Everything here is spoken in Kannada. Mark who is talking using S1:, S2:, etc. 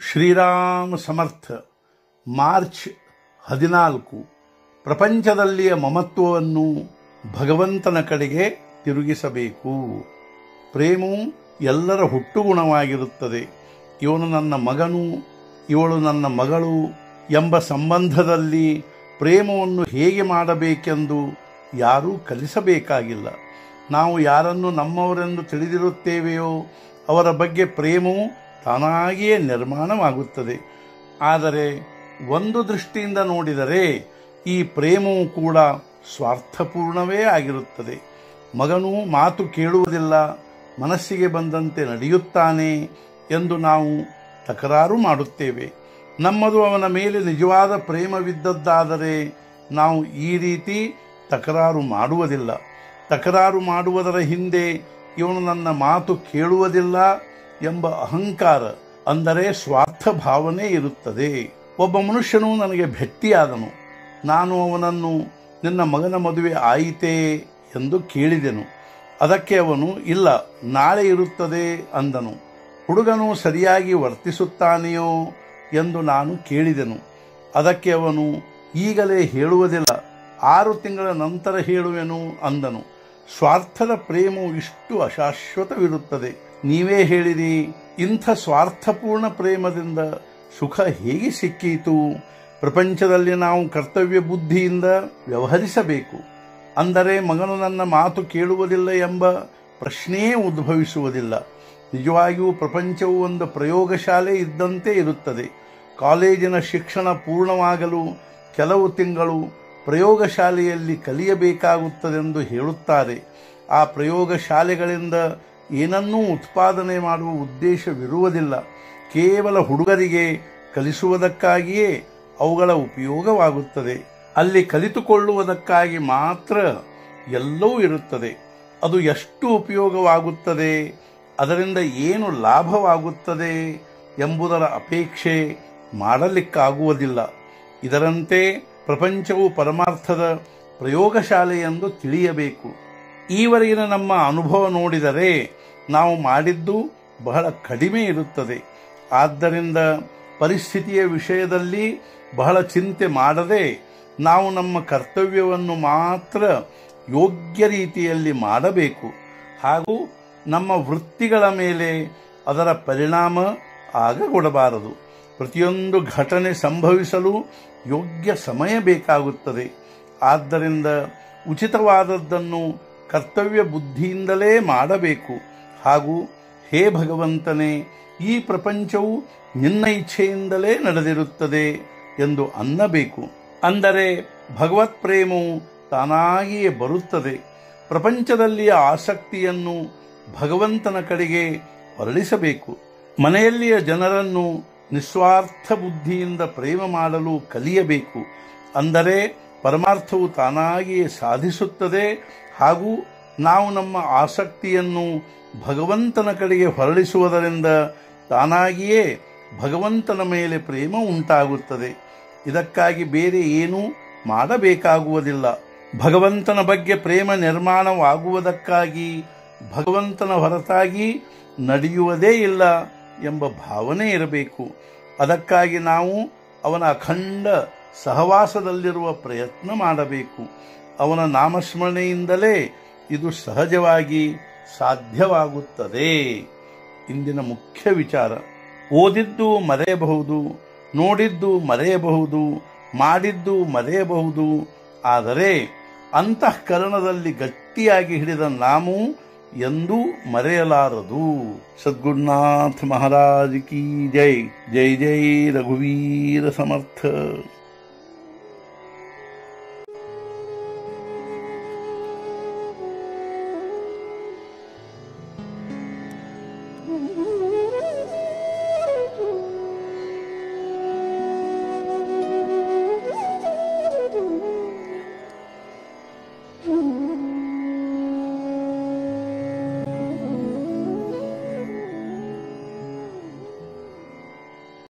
S1: ಶ್ರೀರಾಮ ಸಮರ್ಥ ಮಾರ್ಚ್ ಹದಿನಾಲ್ಕು ಪ್ರಪಂಚದಲ್ಲಿಯ ಮಮತ್ವವನ್ನು ಭಗವಂತನ ಕಡೆಗೆ ತಿರುಗಿಸಬೇಕು ಪ್ರೇಮವು ಎಲ್ಲರ ಹುಟ್ಟುಗುಣವಾಗಿರುತ್ತದೆ ಇವನು ನನ್ನ ಮಗನು ಇವಳು ನನ್ನ ಮಗಳು ಎಂಬ ಸಂಬಂಧದಲ್ಲಿ ಪ್ರೇಮವನ್ನು ಹೇಗೆ ಮಾಡಬೇಕೆಂದು ಯಾರೂ ಕಲಿಸಬೇಕಾಗಿಲ್ಲ ನಾವು ಯಾರನ್ನು ನಮ್ಮವರೆಂದು ತಿಳಿದಿರುತ್ತೇವೆಯೋ ಅವರ ಬಗ್ಗೆ ಪ್ರೇಮವು ತಾನಾಗಿಯೇ ನಿರ್ಮಾಣವಾಗುತ್ತದೆ ಆದರೆ ಒಂದು ದೃಷ್ಟಿಯಿಂದ ನೋಡಿದರೆ ಈ ಪ್ರೇಮವು ಕೂಡ ಸ್ವಾರ್ಥಪೂರ್ಣವೇ ಆಗಿರುತ್ತದೆ ಮಗನು ಮಾತು ಕೇಳುವುದಿಲ್ಲ ಮನಸ್ಸಿಗೆ ಬಂದಂತೆ ನಡೆಯುತ್ತಾನೆ ಎಂದು ನಾವು ತಕರಾರು ಮಾಡುತ್ತೇವೆ ನಮ್ಮದು ಅವನ ಮೇಲೆ ನಿಜವಾದ ಪ್ರೇಮವಿದ್ದದ್ದಾದರೆ ನಾವು ಈ ರೀತಿ ತಕರಾರು ಮಾಡುವುದಿಲ್ಲ ತಕರಾರು ಮಾಡುವುದರ ಹಿಂದೆ ಇವನು ನನ್ನ ಮಾತು ಕೇಳುವುದಿಲ್ಲ ಎಂಬ ಅಹಂಕಾರ ಅಂದರೆ ಸ್ವಾರ್ಥ ಭಾವನೆ ಇರುತ್ತದೆ ಒಬ್ಬ ಮನುಷ್ಯನು ನನಗೆ ಭೆಟ್ಟಿಯಾದನು ನಾನು ಅವನನ್ನು ನಿನ್ನ ಮಗನ ಮದುವೆ ಆಯಿತೇ ಎಂದು ಕೇಳಿದೆನು ಅದಕ್ಕೆ ಅವನು ಇಲ್ಲ ನಾಳೆ ಇರುತ್ತದೆ ಅಂದನು ಹುಡುಗನು ಸರಿಯಾಗಿ ವರ್ತಿಸುತ್ತಾನೆಯೋ ಎಂದು ನಾನು ಕೇಳಿದೆನು ಅದಕ್ಕೆ ಅವನು ಈಗಲೇ ಹೇಳುವುದಿಲ್ಲ ಆರು ತಿಂಗಳ ನಂತರ ಹೇಳುವೆನು ಅಂದನು ಸ್ವಾರ್ಥದ ಪ್ರೇಮವು ಇಷ್ಟು ಅಶಾಶ್ವತವಿರುತ್ತದೆ ನೀವೇ ಹೇಳಿರಿ ಇಂಥ ಸ್ವಾರ್ಥಪೂರ್ಣ ಪ್ರೇಮದಿಂದ ಸುಖ ಹೇಗೆ ಸಿಕ್ಕೀತು ಪ್ರಪಂಚದಲ್ಲಿ ನಾವು ಕರ್ತವ್ಯ ಬುದ್ಧಿಯಿಂದ ವ್ಯವಹರಿಸಬೇಕು ಅಂದರೆ ಮಗನು ನನ್ನ ಮಾತು ಕೇಳುವುದಿಲ್ಲ ಎಂಬ ಪ್ರಶ್ನೆಯೇ ಉದ್ಭವಿಸುವುದಿಲ್ಲ ನಿಜವಾಗಿಯೂ ಪ್ರಪಂಚವು ಒಂದು ಪ್ರಯೋಗಶಾಲೆ ಇದ್ದಂತೆ ಇರುತ್ತದೆ ಕಾಲೇಜಿನ ಶಿಕ್ಷಣ ಪೂರ್ಣವಾಗಲು ಕೆಲವು ತಿಂಗಳು ಪ್ರಯೋಗಶಾಲೆಯಲ್ಲಿ ಕಲಿಯಬೇಕಾಗುತ್ತದೆಂದು ಹೇಳುತ್ತಾರೆ ಆ ಪ್ರಯೋಗಶಾಲೆಗಳಿಂದ ಏನನ್ನೂ ಉತ್ಪಾದನೆ ಮಾಡುವ ಉದ್ದೇಶವಿರುವುದಿಲ್ಲ ಕೇವಲ ಹುಡುಗರಿಗೆ ಕಲಿಸುವುದಕ್ಕಾಗಿಯೇ ಅವುಗಳ ಉಪಯೋಗವಾಗುತ್ತದೆ ಅಲ್ಲಿ ಕಲಿತುಕೊಳ್ಳುವುದಕ್ಕಾಗಿ ಮಾತ್ರ ಎಲ್ಲವೂ ಇರುತ್ತದೆ ಅದು ಎಷ್ಟು ಉಪಯೋಗವಾಗುತ್ತದೆ ಅದರಿಂದ ಏನು ಲಾಭವಾಗುತ್ತದೆ ಎಂಬುದರ ಅಪೇಕ್ಷೆ ಮಾಡಲಿಕ್ಕಾಗುವುದಿಲ್ಲ ಇದರಂತೆ ಪ್ರಪಂಚವು ಪರಮಾರ್ಥದ ಪ್ರಯೋಗಶಾಲೆ ಎಂದು ತಿಳಿಯಬೇಕು ಈವರೆಗಿನ ನಮ್ಮ ಅನುಭವ ನೋಡಿದರೆ ನಾವು ಮಾಡಿದ್ದು ಬಹಳ ಕಡಿಮೆ ಇರುತ್ತದೆ ಆದ್ದರಿಂದ ಪರಿಸ್ಥಿತಿಯ ವಿಷಯದಲ್ಲಿ ಬಹಳ ಚಿಂತೆ ಮಾಡದೆ ನಾವು ನಮ್ಮ ಕರ್ತವ್ಯವನ್ನು ಮಾತ್ರ ಯೋಗ್ಯ ರೀತಿಯಲ್ಲಿ ಮಾಡಬೇಕು ಹಾಗೂ ನಮ್ಮ ವೃತ್ತಿಗಳ ಮೇಲೆ ಅದರ ಪರಿಣಾಮ ಆಗಗೊಡಬಾರದು ಪ್ರತಿಯೊಂದು ಘಟನೆ ಸಂಭವಿಸಲು ಯೋಗ್ಯ ಸಮಯ ಬೇಕಾಗುತ್ತದೆ ಆದ್ದರಿಂದ ಉಚಿತವಾದದ್ದನ್ನು ಕರ್ತವ್ಯ ಬುದ್ಧಿಯಿಂದಲೇ ಮಾಡಬೇಕು ಹಾಗೂ ಹೇ ಭಗವಂತನೇ ಈ ಪ್ರಪಂಚವು ನಿನ್ನ ಇಚ್ಛೆಯಿಂದಲೇ ನಡೆದಿರುತ್ತದೆ ಎಂದು ಅನ್ನಬೇಕು ಅಂದರೆ ಭಗವತ್ ಪ್ರೇಮವು ತಾನಾಗಿಯೇ ಬರುತ್ತದೆ ಪ್ರಪಂಚದಲ್ಲಿಯ ಆಸಕ್ತಿಯನ್ನು ಭಗವಂತನ ಕಡೆಗೆ ಹೊರಳಿಸಬೇಕು ಮನೆಯಲ್ಲಿಯ ಜನರನ್ನು ನಿಸ್ವಾರ್ಥ ಬುದ್ಧಿಯಿಂದ ಪ್ರೇಮ ಮಾಡಲು ಕಲಿಯಬೇಕು ಅಂದರೆ ಪರಮಾರ್ಥವು ತಾನಾಗಿಯೇ ಸಾಧಿಸುತ್ತದೆ ಹಾಗೂ ನಾವು ನಮ್ಮ ಆಸಕ್ತಿಯನ್ನು ಭಗವಂತನ ಕಡೆಗೆ ಹೊರಳಿಸುವುದರಿಂದ ತಾನಾಗಿಯೇ ಭಗವಂತನ ಮೇಲೆ ಪ್ರೇಮ ಉಂಟಾಗುತ್ತದೆ ಇದಕ್ಕಾಗಿ ಬೇರೆ ಏನೂ ಮಾಡಬೇಕಾಗುವುದಿಲ್ಲ ಭಗವಂತನ ಬಗ್ಗೆ ಪ್ರೇಮ ನಿರ್ಮಾಣವಾಗುವುದಕ್ಕಾಗಿ ಭಗವಂತನ ಹೊರತಾಗಿ ನಡೆಯುವುದೇ ಇಲ್ಲ ಎಂಬ ಭಾವನೆ ಇರಬೇಕು ಅದಕ್ಕಾಗಿ ನಾವು ಅವನ ಅಖಂಡ ಸಹವಾಸದಲ್ಲಿರುವ ಪ್ರಯತ್ನ ಮಾಡಬೇಕು ಅವನ ನಾಮಸ್ಮರಣೆಯಿಂದಲೇ ಇದು ಸಹಜವಾಗಿ ಸಾಧ್ಯವಾಗುತ್ತದೆ ಇಂದಿನ ಮುಖ್ಯ ವಿಚಾರ ಓದಿದ್ದು ಮರೆಯಬಹುದು ನೋಡಿದ್ದು ಮರೆಯಬಹುದು ಮಾಡಿದ್ದು ಮರೆಯಬಹುದು ಆದರೆ ಅಂತಃಕರಣದಲ್ಲಿ ಗಟ್ಟಿಯಾಗಿ ಹಿಡಿದ ನಾಮು ಎಂದೂ ಮರೆಯಲಾರದು ಸದ್ಗುರುನಾಥ ಮಹಾರಾಜ್ ಕಿ ಜೈ ಜೈ ಜೈ ರಘುವೀರ ಸಮರ್ಥ